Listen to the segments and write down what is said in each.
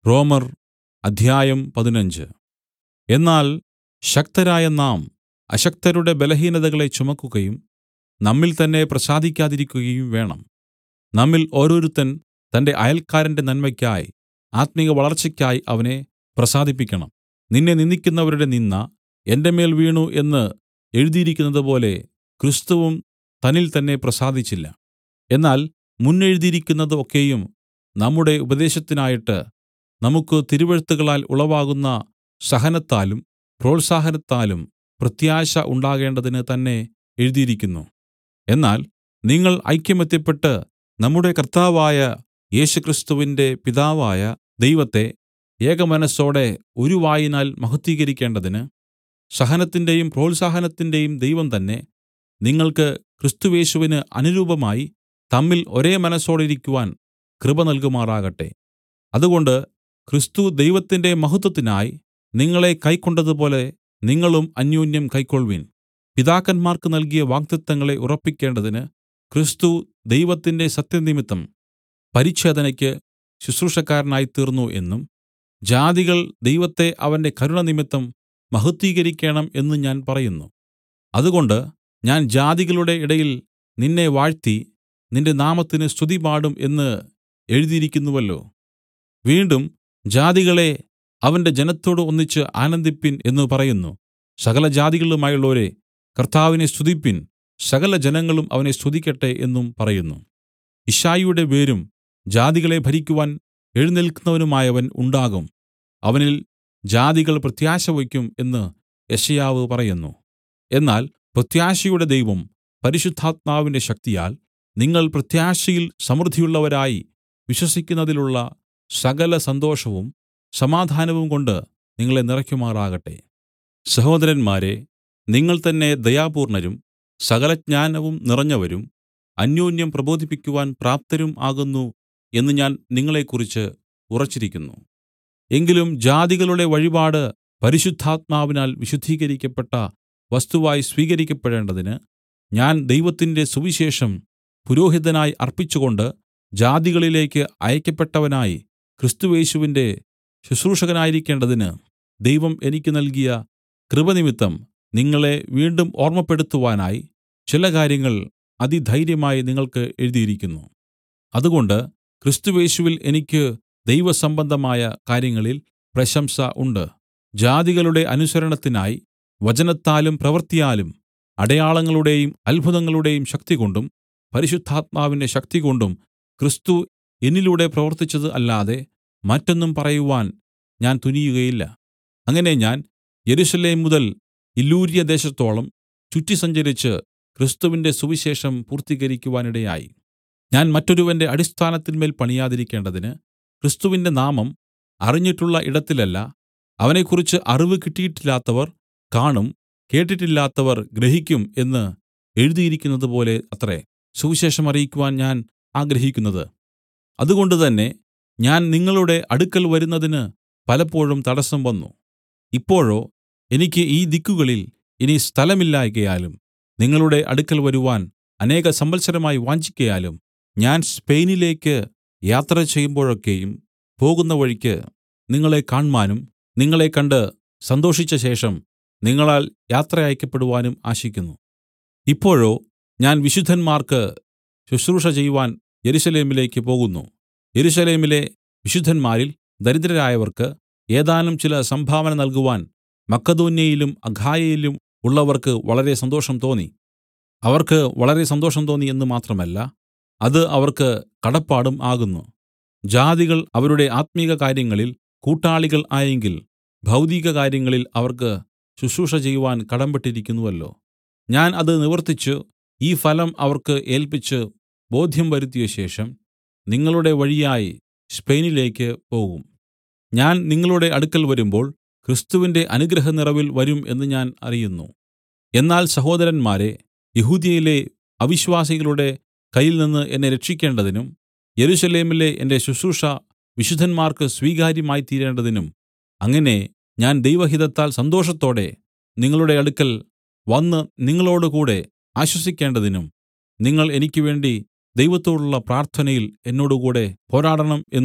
റോമർ അധ്യായം പതിനഞ്ച് എന്നാൽ ശക്തരായ നാം അശക്തരുടെ ബലഹീനതകളെ ചുമക്കുകയും നമ്മിൽ തന്നെ പ്രസാദിക്കാതിരിക്കുകയും വേണം നമ്മിൽ ഓരോരുത്തൻ തന്റെ അയൽക്കാരന്റെ നന്മയ്ക്കായി ആത്മിക വളർച്ചയ്ക്കായി അവനെ പ്രസാദിപ്പിക്കണം നിന്നെ നിന്ദിക്കുന്നവരുടെ നിന്ദ എന്റെ മേൽ വീണു എന്ന് എഴുതിയിരിക്കുന്നതുപോലെ ക്രിസ്തുവും തന്നിൽ തന്നെ പ്രസാദിച്ചില്ല എന്നാൽ മുന്നെഴുതിയിരിക്കുന്നത് ഒക്കെയും നമ്മുടെ ഉപദേശത്തിനായിട്ട് നമുക്ക് തിരുവെഴുത്തുകളാൽ ഉളവാകുന്ന സഹനത്താലും പ്രോത്സാഹനത്താലും പ്രത്യാശ ഉണ്ടാകേണ്ടതിന് തന്നെ എഴുതിയിരിക്കുന്നു എന്നാൽ നിങ്ങൾ ഐകമത്യപ്പെട്ട് നമ്മുടെ കർത്താവായ യേശുക്രിസ്തുവിന്റെ പിതാവായ ദൈവത്തെ ഏകമനസ്സോടെ ഒരു വായിനാൽ മഹത്വീകരിക്കേണ്ടതിന് സഹനത്തിന്റെയും പ്രോത്സാഹനത്തിന്റെയും ദൈവം തന്നെ നിങ്ങൾക്ക് ക്രിസ്തുയേശുവിന് അനുരൂപമായി തമ്മിൽ ഒരേ മനസ്സോടിരിക്കുവാൻ കൃപ നൽകുമാറാകട്ടെ അതുകൊണ്ട് ക്രിസ്തു ദൈവത്തിന്റെ മഹത്വത്തിനായി നിങ്ങളെ കൈക്കൊണ്ടതുപോലെ നിങ്ങളും അന്യോന്യം കൈക്കൊൾവിൻ പിതാക്കന്മാർക്ക് നൽകിയ വാഗ്ദത്തങ്ങളെ ഉറപ്പിക്കേണ്ടതിന് ക്രിസ്തു ദൈവത്തിന്റെ സത്യനിമിത്തം പരിച്ഛേദനയ്ക്ക് ശുശ്രൂഷക്കാരനായിത്തീർന്നു എന്നും ജാതികൾ ദൈവത്തെ അവന്റെ കരുണ നിമിത്തം മഹത്വീകരിക്കേണം എന്നും ഞാൻ പറയുന്നു അതുകൊണ്ട് ഞാൻ ജാതികളുടെ ഇടയിൽ നിന്നെ വാഴ്ത്തി നിന്റെ നാമത്തിന് സ്തുതിപാടും എന്ന് എഴുതിയിരിക്കുന്നുവല്ലോ വീണ്ടും ജാതികളെ അവന്റെ ജനത്തോട് ഒന്നിച്ച് ആനന്ദിപ്പിൻ എന്ന് പറയുന്നു സകല ജാതികളുമായുള്ളോരേ കർത്താവിനെ സ്തുതിപ്പിൻ സകല ജനങ്ങളും അവനെ സ്തുതിക്കട്ടെ എന്നും പറയുന്നു യിശ്ശായിയുടെ വേരും ജാതികളെ ഭരിക്കുവാൻ എഴുന്നേല്ക്കുന്നവനുമായവൻ ഉണ്ടാകും അവനിൽ ജാതികൾ പ്രത്യാശ വയ്ക്കും എന്ന് യെശയ്യാവ് പറയുന്നു എന്നാൽ പ്രത്യാശയുടെ ദൈവം പരിശുദ്ധാത്മാവിന്റെ ശക്തിയാൽ നിങ്ങൾ പ്രത്യാശയിൽ സമൃദ്ധിയുള്ളവരായി വിശ്വസിക്കുന്നതിലുള്ള സകല സന്തോഷവും സമാധാനവും കൊണ്ട് നിങ്ങളെ നിറയ്ക്കുമാറാകട്ടെ സഹോദരന്മാരെ നിങ്ങൾ തന്നെ ദയാപൂർണ്ണരും സകലജ്ഞാനവും നിറഞ്ഞവരും അന്യോന്യം പ്രബോധിപ്പിക്കുവാൻ പ്രാപ്തരും ആകുന്നു എന്ന് ഞാൻ നിങ്ങളെക്കുറിച്ച് ഉറച്ചിരിക്കുന്നു എങ്കിലും ജാതികളുടെ വഴിപാട് പരിശുദ്ധാത്മാവിനാൽ വിശുദ്ധീകരിക്കപ്പെട്ട വസ്തുവായി സ്വീകരിക്കപ്പെടേണ്ടതിന് ഞാൻ ദൈവത്തിന്റെ സുവിശേഷം പുരോഹിതനായി അർപ്പിച്ചുകൊണ്ട് ജാതികളിലേക്ക് അയക്കപ്പെട്ടവനായി ക്രിസ്തുയേശുവിന്റെ ശുശ്രൂഷകനായിരിക്കേണ്ടതിന് ദൈവം എനിക്ക് നൽകിയ കൃപനിമിത്തം നിങ്ങളെ വീണ്ടും ഓർമ്മപ്പെടുത്തുവാനായി ചില കാര്യങ്ങൾ അതിധൈര്യമായി നിങ്ങൾക്ക് എഴുതിയിരിക്കുന്നു അതുകൊണ്ട് ക്രിസ്തുയേശുവിൽ എനിക്ക് ദൈവസംബന്ധമായ കാര്യങ്ങളിൽ പ്രശംസ ഉണ്ട് ജാതികളുടെ അനുസരണത്തിനായി വചനത്താലും പ്രവൃത്തിയാലും അടയാളങ്ങളുടെയും അത്ഭുതങ്ങളുടെയും ശക്തികൊണ്ടും പരിശുദ്ധാത്മാവിന്റെ ശക്തികൊണ്ടും ക്രിസ്തു എന്നിലൂടെ പ്രവർത്തിച്ചത് അല്ലാതെ മറ്റൊന്നും പറയുവാൻ ഞാൻ തുനിയുകയില്ല അങ്ങനെ ഞാൻ യെരൂശലേം മുതൽ ഇല്ലൂര്യ ദേശത്തോളം ചുറ്റി സഞ്ചരിച്ച് ക്രിസ്തുവിന്റെ സുവിശേഷം പൂർത്തീകരിക്കുവാനിടയായി ഞാൻ മറ്റൊരുവന്റെ അടിസ്ഥാനത്തിന്മേൽ പണിയാതിരിക്കേണ്ടതിന് ക്രിസ്തുവിന്റെ നാമം അറിഞ്ഞിട്ടുള്ള ഇടത്തിലല്ല അവനെക്കുറിച്ച് അറിവ് കിട്ടിയിട്ടില്ലാത്തവർ കാണും കേട്ടിട്ടില്ലാത്തവർ ഗ്രഹിക്കും എന്ന് എഴുതിയിരിക്കുന്നതുപോലെ അത്രേ സുവിശേഷം അറിയിക്കുവാൻ ഞാൻ ആഗ്രഹിക്കുന്നത് അതുകൊണ്ട് തന്നെ ഞാൻ നിങ്ങളുടെ അടുക്കൽ വരുന്നതിന് പലപ്പോഴും തടസ്സം വന്നു ഇപ്പോഴോ എനിക്ക് ഈ ദിക്കുകളിൽ ഇനി സ്ഥലമില്ലായ്കയാലും നിങ്ങളുടെ അടുക്കൽ വരുവാൻ അനേക സംവത്സരമായി വാഞ്ചിക്കയാലും ഞാൻ സ്പെയിനിലേക്ക് യാത്ര ചെയ്യുമ്പോഴൊക്കെയും പോകുന്ന വഴിക്ക് നിങ്ങളെ കാണ്മാനും നിങ്ങളെ കണ്ട് സന്തോഷിച്ച ശേഷം നിങ്ങളാൽ യാത്ര അയക്കപ്പെടുവാനും ആശിക്കുന്നു ഇപ്പോഴോ ഞാൻ വിശുദ്ധന്മാർക്ക് ശുശ്രൂഷ ചെയ്യുവാൻ യെരൂശലേമിലേക്ക് പോകുന്നു യെരൂശലേമിലെ വിശുദ്ധന്മാരിൽ ദരിദ്രരായവർക്ക് ഏതാനും ചില സംഭാവന നൽകുവാൻ മക്കെദോന്യയിലും അഖായയിലും ഉള്ളവർക്ക് വളരെ സന്തോഷം തോന്നി അവർക്ക് വളരെ സന്തോഷം തോന്നി എന്ന് മാത്രമല്ല അത് അവർക്ക് കടപ്പാടും ആകുന്നു ജാതികൾ അവരുടെ ആത്മിക കാര്യങ്ങളിൽ കൂട്ടാളികൾ ആയെങ്കിൽ ഭൗതിക കാര്യങ്ങളിൽ അവർക്ക് ശുശ്രൂഷ ചെയ്യുവാൻ കടമ്പെട്ടിരിക്കുന്നുവല്ലോ ഞാൻ അത് നിവർത്തിച്ചു ഈ ഫലം അവർക്ക് ഏൽപ്പിച്ച് ബോധ്യം വരുത്തിയ ശേഷം നിങ്ങളുടെ വഴിയായി സ്പെയിനിലേക്ക് പോകും ഞാൻ നിങ്ങളുടെ അടുക്കൽ വരുമ്പോൾ ക്രിസ്തുവിന്റെ അനുഗ്രഹനിറവിൽ വരും എന്ന് ഞാൻ അറിയുന്നു എന്നാൽ സഹോദരന്മാരെ യഹൂദ്യയിലെ അവിശ്വാസികളുടെ കയ്യിൽ നിന്ന് എന്നെ രക്ഷിക്കേണ്ടതിനും യെരൂശലേമിലെ എന്റെ ശുശ്രൂഷ വിശുദ്ധന്മാർക്ക് സ്വീകാര്യമായി തീരേണ്ടതിനും അങ്ങനെ ഞാൻ ദൈവഹിതത്താൽ സന്തോഷത്തോടെ നിങ്ങളുടെ അടുക്കൽ വന്ന് നിങ്ങളോടുകൂടെ ആശ്വസിക്കേണ്ടതിനും നിങ്ങൾ എനിക്ക് വേണ്ടി ദൈവത്തോടുള്ള പ്രാർത്ഥനയിൽ എന്നോടുകൂടെ പോരാടണം എന്ന്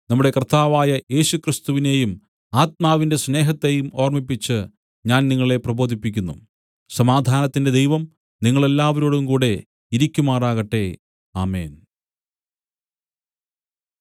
നമ്മുടെ കർത്താവായ യേശുക്രിസ്തുവിനെയും ആത്മാവിന്റെ സ്നേഹത്തെയും ഓർമ്മിപ്പിച്ച് ഞാൻ നിങ്ങളെ പ്രബോധിപ്പിക്കുന്നു സമാധാനത്തിന്റെ ദൈവം നിങ്ങളെല്ലാവരോടും കൂടെ ഇരിക്കുമാറാകട്ടെ ആമേൻ